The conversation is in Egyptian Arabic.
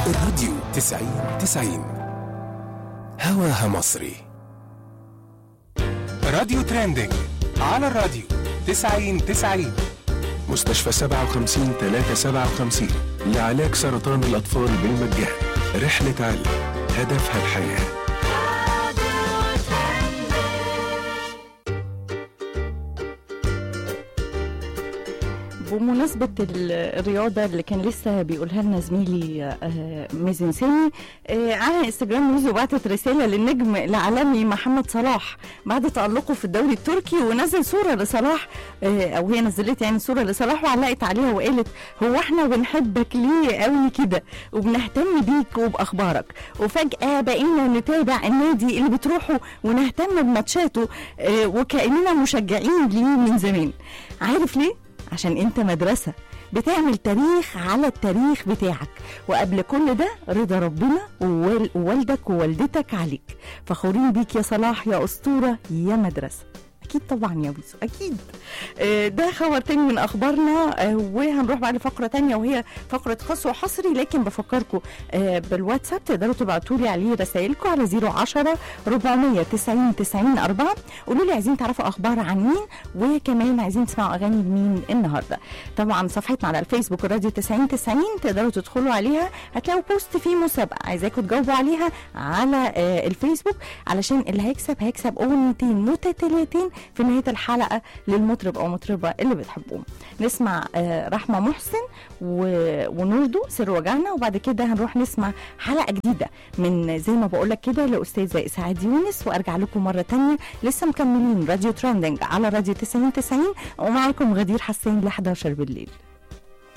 الراديو تسعين تسعين هواها مصري راديو ترندنج على الراديو تسعين تسعين مستشفى سبعة وخمسين تلاتة سبعة وخمسين لعلاج سرطان الأطفال بالمجان رحلة علم هدفها الحياه بمناسبة ال- الرياضة اللي كان لسه بيقولها لنا زميلي آه، مازن سامي آه، على انستجرام نيوز وبعتت رسالة للنجم العالمي محمد صلاح بعد تألقه في الدوري التركي ونزل صورة لصلاح آه، أو هي نزلت يعني صورة لصلاح وعلقت عليها وقالت هو احنا بنحبك ليه قوي كده وبنهتم بيك وبأخبارك وفجأة بقينا نتابع النادي اللي بتروحه ونهتم بماتشاته آه، وكأننا مشجعين ليه من زمان عارف ليه؟ عشان انت مدرسة بتعمل تاريخ على التاريخ بتاعك وقبل كل ده رضا ربنا ووال- ووالدك ووالدتك عليك فخورين بيك يا صلاح يا أسطورة يا مدرسة اكيد طبعا يا بيسو اكيد آه، ده خبر تاني من اخبارنا آه، وهنروح بقى لفقره تانية وهي فقره خاص وحصري لكن بفكركم آه، بالواتساب تقدروا تبعتوا لي عليه رسائلكم على 010 490 90 4 قولوا لي عايزين تعرفوا اخبار عن مين وكمان عايزين تسمعوا اغاني لمين النهارده طبعا صفحتنا على الفيسبوك الراديو 90 90 تقدروا تدخلوا عليها هتلاقوا بوست فيه مسابقه عايزاكم تجاوبوا عليها على آه، الفيسبوك علشان اللي هيكسب هيكسب اغنيتين متتاليتين في نهايه الحلقه للمطرب او مطربه اللي بتحبوهم نسمع آه، رحمه محسن و- ونوردو سر وجعنا وبعد كده هنروح نسمع حلقه جديده من زي ما بقول لك كده لاستاذه اسعاد يونس وارجع لكم مره تانية لسه مكملين راديو ترندنج على راديو 90 90 ومعاكم غدير حسين ل 11 بالليل